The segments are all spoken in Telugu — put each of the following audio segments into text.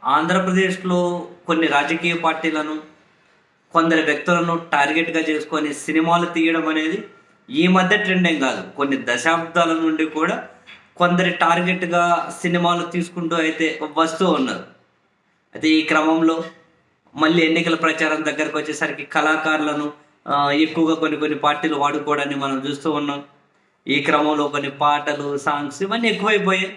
ఆంధ్రప్రదేశ్లో కొన్ని రాజకీయ పార్టీలను కొందరు వ్యక్తులను టార్గెట్గా చేసుకొని సినిమాలు తీయడం అనేది ఈ మధ్య ట్రెండ్ ఏం కాదు కొన్ని దశాబ్దాల నుండి కూడా కొందరి టార్గెట్గా సినిమాలు తీసుకుంటూ అయితే వస్తూ ఉన్నారు అయితే ఈ క్రమంలో మళ్ళీ ఎన్నికల ప్రచారం దగ్గరకు వచ్చేసరికి కళాకారులను ఆ, ఎక్కువగా కొన్ని కొన్ని పార్టీలు వాడుకోవడాన్ని మనం చూస్తూ ఉన్నాం ఈ క్రమంలో కొన్ని పాటలు సాంగ్స్ ఇవన్నీ ఎక్కువైపోయాయి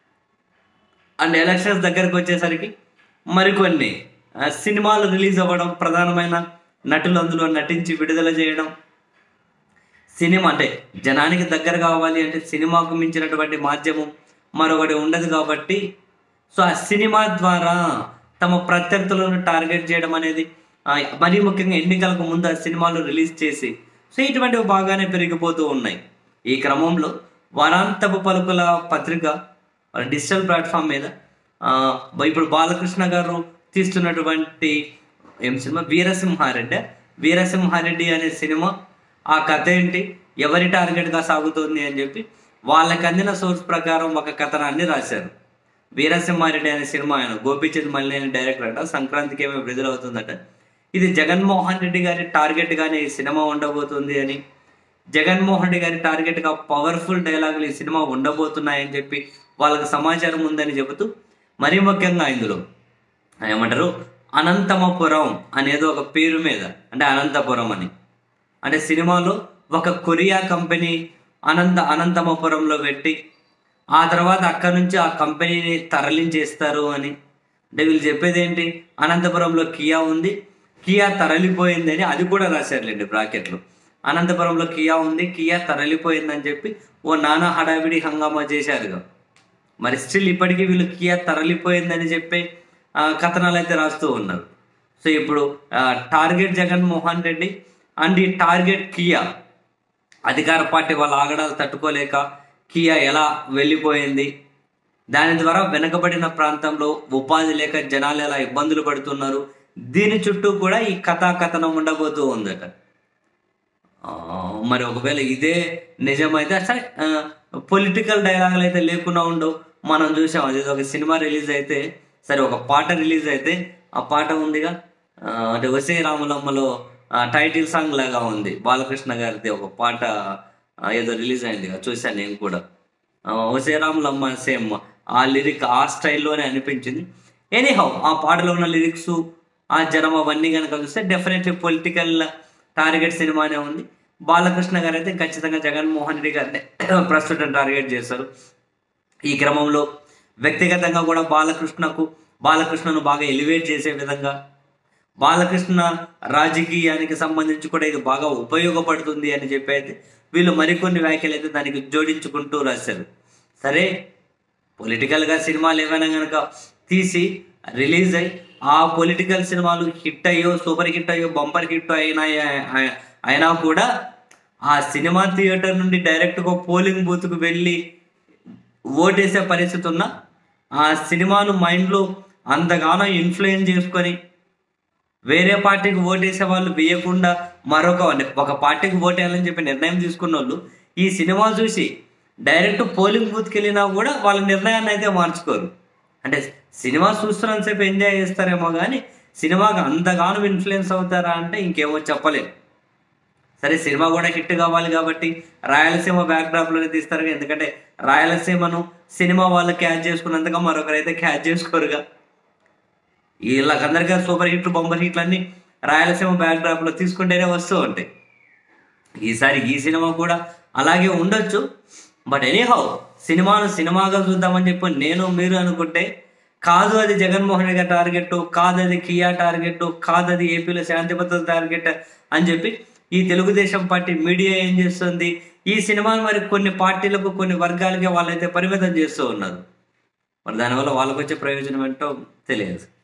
అండ్ ఎలక్షన్స్ దగ్గరకు వచ్చేసరికి మరికొన్ని ఆ, సినిమాలు రిలీజ్ అవ్వడం ప్రధానమైన నటులు అందులో నటించి విడుదల చేయడం సినిమా అంటే జనానికి దగ్గర కావాలి అంటే సినిమాకు మించినటువంటి మాధ్యమం మరొకటి ఉండదు కాబట్టి సో ఆ సినిమా ద్వారా తమ ప్రత్యర్థులను టార్గెట్ చేయడం అనేది ఆ, మరీ ముఖ్యంగా ఎన్నికలకు ముందు ఆ సినిమాలు రిలీజ్ చేసి సో ఇటువంటివి బాగానే పెరిగిపోతూ ఉన్నాయి ఈ క్రమంలో వారాంతపు పలుకుల పత్రిక డిజిటల్ ప్లాట్ఫామ్ మీద ఆ, ఇప్పుడు బాలకృష్ణ గారు తీస్తున్నటువంటి ఏం సినిమా వీరసింహారెడ్డి వీరసింహారెడ్డి అనే సినిమా ఆ కథ ఏంటి ఎవరి టార్గెట్గా సాగుతుంది అని చెప్పి వాళ్ళకి అందిన సోర్స్ ప్రకారం ఒక కథనాన్ని రాశారు వీరసింహారెడ్డి అనే సినిమా ఆయన గోపీచంద్ మల్లి అనే డైరెక్టర్ అట సంక్రాంతికి ఏమో విడుదలవుతుందట ఇది జగన్మోహన్ రెడ్డి గారి టార్గెట్గానే ఈ సినిమా ఉండబోతుంది అని జగన్మోహన్ రెడ్డి గారి టార్గెట్గా పవర్ఫుల్ డైలాగులు ఈ సినిమా ఉండబోతున్నాయని చెప్పి వాళ్ళకి సమాచారం ఉందని చెబుతూ మరీ ముఖ్యంగా ఇందులో ఏమంటారు అనంతమపురం అనేది ఒక పేరు మీద అంటే అనంతపురం అని అంటే సినిమాలో ఒక కొరియా కంపెనీ అనంత అనంతమపురంలో పెట్టి ఆ తర్వాత అక్కడ నుంచి ఆ కంపెనీని తరలించేస్తారు అని అంటే వీళ్ళు చెప్పేది ఏంటి అనంతపురంలో కియా ఉంది కియా తరలిపోయింది అని అది కూడా రాశారులేండి బ్రాకెట్లు అనంతపురంలో కియా ఉంది కియా తరలిపోయిందని చెప్పి ఓ నానా హడావిడి హంగామా చేశారుగా మరి స్టిల్ ఇప్పటికీ వీళ్ళు కియా తరలిపోయిందని చెప్పి ఆ, కథనాలు అయితే రాస్తూ ఉన్నారు సో ఇప్పుడు ఆ, టార్గెట్ జగన్మోహన్ రెడ్డి అండ్ ఈ టార్గెట్ కియా అధికార పార్టీ వాళ్ళ ఆగడాలు తట్టుకోలేక కియా ఎలా వెళ్ళిపోయింది దాని ద్వారా వెనకబడిన ప్రాంతంలో ఉపాధి లేక జనాలు ఎలా ఇబ్బందులు పడుతున్నారు దీని చుట్టూ కూడా ఈ కథాకథనం ఉండబోతూ ఉందట ఆ, మరి ఒకవేళ ఇదే నిజమైతే సరే పొలిటికల్ డైలాగులు అయితే లేకుండా ఉండవు మనం చూసాం అది ఒక సినిమా రిలీజ్ అయితే సరే ఒక పాట రిలీజ్ అయితే ఆ పాట ఉందిగా ఆ, అంటే వసే రాములమ్మలో టైటిల్ సాంగ్ లాగా ఉంది బాలకృష్ణ గారిది ఒక పాట ఆ, ఏదో రిలీజ్ అయింది చూశాను నేను కూడా ఆ, వసే రాములమ్మ సేమ్ ఆ లిరిక్ ఆ స్టైల్లోనే అనిపించింది ఎనీహౌ ఆ పాటలో ఉన్న లిరిక్స్ ఆ జనం అవన్నీ కనుక చూస్తే డెఫినెట్లీ పొలిటికల్ టార్గెట్ సినిమానే ఉంది బాలకృష్ణ గారు అయితే ఖచ్చితంగా జగన్మోహన్ రెడ్డి గారిని ప్రస్తుతం టార్గెట్ చేస్తారు ఈ క్రమంలో వ్యక్తిగతంగా కూడా బాలకృష్ణకు బాలకృష్ణను బాగా ఎలివేట్ చేసే విధంగా బాలకృష్ణ రాజకీయానికి సంబంధించి కూడా ఇది బాగా ఉపయోగపడుతుంది అని చెప్పి అయితే వీళ్ళు మరికొన్ని వ్యాఖ్యలు అయితే దానికి జోడించుకుంటూ రాశారు సరే పొలిటికల్గా సినిమాలు ఏమైనా కనుక తీసి రిలీజ్ అయ్యి ఆ పొలిటికల్ సినిమాలు హిట్ అయ్యో సూపర్ హిట్ అయ్యో బంపర్ హిట్ అయినా అయినా కూడా ఆ సినిమా థియేటర్ నుండి డైరెక్ట్గా పోలింగ్ బూత్కు వెళ్ళి ఓటేసే పరిస్థితి ఉన్నా ఆ సినిమాను మైండ్లో అంతగానో ఇన్ఫ్లుయెన్స్ చేసుకొని వేరే పార్టీకి ఓటేసే వాళ్ళు వేయకుండా మరొక ఒక పార్టీకి ఓటేయాలని చెప్పి నిర్ణయం తీసుకున్న వాళ్ళు ఈ సినిమా చూసి డైరెక్ట్ పోలింగ్ బూత్కి వెళ్ళినా కూడా వాళ్ళ నిర్ణయాన్ని అయితే మార్చుకోరు అంటే సినిమా చూస్తున్నంతసేపు ఎంజాయ్ చేస్తారేమో కానీ సినిమాకి అంతగానో ఇన్ఫ్లుయెన్స్ అవుతారా అంటే ఇంకేమో చెప్పలేము సరే సినిమా కూడా హిట్ కావాలి కాబట్టి రాయలసీమ బ్యాక్డ్రాప్లోనే తీస్తారు కదా, ఎందుకంటే రాయలసీమను సినిమా వాళ్ళు క్యాచ్ చేసుకున్నంతగా మరొకరైతే క్యాచ్ చేసుకోరుగా వీళ్ళకందరికీ సూపర్ హిట్లు బొమ్మర్ హిట్లు అన్ని రాయలసీమ బ్యాక్డ్రాప్లో తీసుకుంటేనే వస్తూ ఉంటాయి ఈసారి ఈ సినిమా కూడా అలాగే ఉండొచ్చు బట్ ఎనీహౌ సినిమాను సినిమాగా చూద్దామని చెప్పి నేను మీరు అనుకుంటే కాదు అది జగన్మోహన్ రెడ్డి గారి టార్గెట్ కాదు అది కియా టార్గెట్ కాదు అది ఏపీలో శాంతి భద్రత టార్గెట్ అని చెప్పి ఈ తెలుగుదేశం పార్టీ మీడియా ఏం చేస్తుంది ఈ సినిమాను మరి కొన్ని పార్టీలకు కొన్ని వర్గాలకి వాళ్ళైతే పరిమితం చేస్తూ ఉన్నారు మరి దానివల్ల వాళ్ళకి వచ్చే ప్రయోజనం ఏంటో తెలియదు